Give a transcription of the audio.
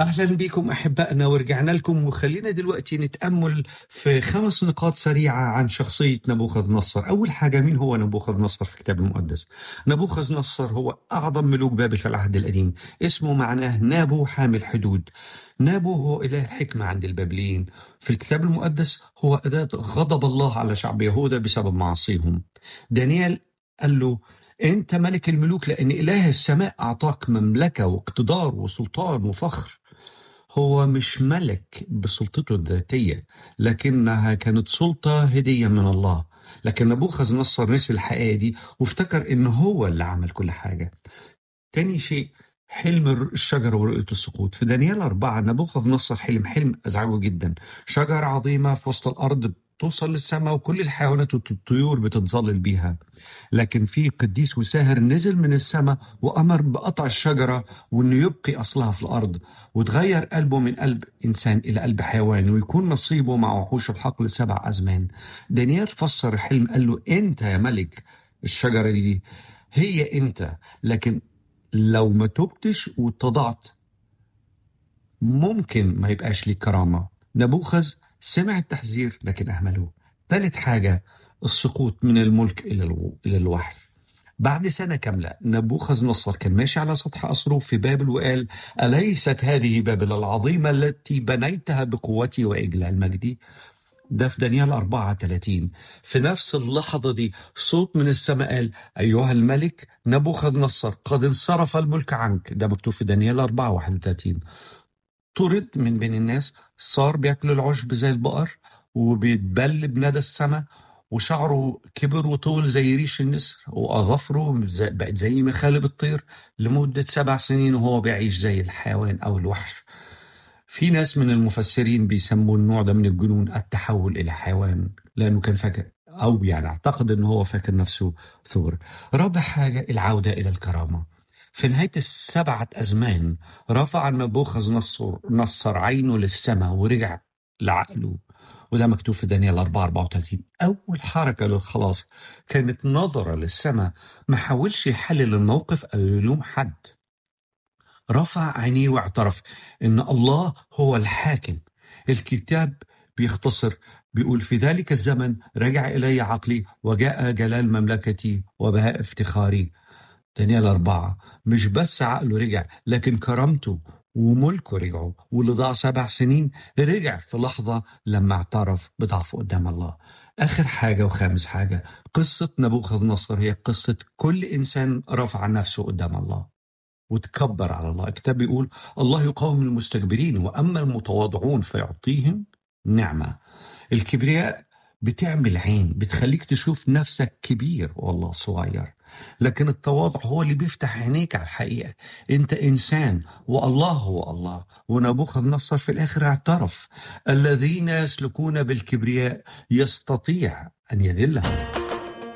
أهلا بكم أحبائنا ورجعنا لكم وخلينا دلوقتي نتأمل في خمس نقاط سريعة عن شخصية نبوخذ نصر أول حاجة مين هو نبوخذ نصر في الكتاب المقدس نبوخذ نصر هو أعظم ملوك بابل في العهد القديم اسمه معناه نابو حامل حدود نابو هو إله الحكمة عند البابليين في الكتاب المقدس هو أداة غضب الله على شعب يهوذا بسبب معاصيهم دانيال قال له أنت ملك الملوك لأن إله السماء أعطاك مملكة واقتدار وسلطان وفخر هو مش ملك بسلطته الذاتية لكنها كانت سلطة هدية من الله لكن نبوخذ نصر نسي الحقيقة دي وافتكر إن هو اللي عمل كل حاجة تاني شيء حلم الشجرة ورؤية السقوط في دانيال أربعة نبوخذ نصر حلم حلم أزعجه جدا شجرة عظيمة في وسط الأرض توصل للسماء وكل الحيوانات والطيور بتتظلل بيها لكن في قديس وساهر نزل من السماء وأمر بقطع الشجرة وإنه يبقي أصلها في الأرض وتغير قلبه من قلب إنسان إلى قلب حيوان ويكون نصيبه مع وحوش الحقل سبع أزمان دانيال فسر الحلم قال له أنت يا ملك الشجرة دي هي أنت لكن لو ما تبتش واتضعت ممكن ما يبقاش ليك كرامة نبوخذ سمع التحذير لكن أهمله ثالث حاجة السقوط من الملك إلى الو- إلى الوحش بعد سنة كاملة نبوخذ نصر كان ماشي على سطح قصره في بابل وقال أليست هذه بابل العظيمة التي بنيتها بقوتي وإجلال مجدي ده في دانيال 34 في نفس اللحظة دي صوت من السماء قال أيها الملك نبوخذ نصر قد انصرف الملك عنك ده مكتوب في دانيال 4 31 طرد من بين الناس صار بياكل العشب زي البقر وبيتبل بندى السماء وشعره كبر وطول زي ريش النسر وأظافره زي- بقت زي مخالب الطير لمدة سبع سنين وهو بيعيش زي الحيوان أو الوحش في ناس من المفسرين بيسموا النوع ده من الجنون التحول إلى حيوان لأنه كان فاكر أو يعني أعتقد أنه هو فاكر نفسه ثور رابع حاجة العودة إلى الكرامة في نهاية السبعة أزمان رفع نبوخذ نصر, نصر عينه للسماء ورجع لعقله وده مكتوب في دانيال 4 34 أول حركة للخلاص كانت نظرة للسماء ما حاولش يحلل الموقف أو يلوم حد رفع عينيه واعترف ان الله هو الحاكم الكتاب بيختصر بيقول في ذلك الزمن رجع الي عقلي وجاء جلال مملكتي وبهاء افتخاري دانيال أربعة مش بس عقله رجع لكن كرامته وملكه رجعوا واللي ضاع سبع سنين رجع في لحظة لما اعترف بضعفه قدام الله آخر حاجة وخامس حاجة قصة نبوخذ نصر هي قصة كل إنسان رفع نفسه قدام الله وتكبر على الله الكتاب بيقول الله يقاوم المستكبرين وأما المتواضعون فيعطيهم نعمة الكبرياء بتعمل عين بتخليك تشوف نفسك كبير والله صغير لكن التواضع هو اللي بيفتح عينيك على الحقيقة انت انسان والله هو الله ونبوخذ نصر في الاخر اعترف الذين يسلكون بالكبرياء يستطيع ان يذلهم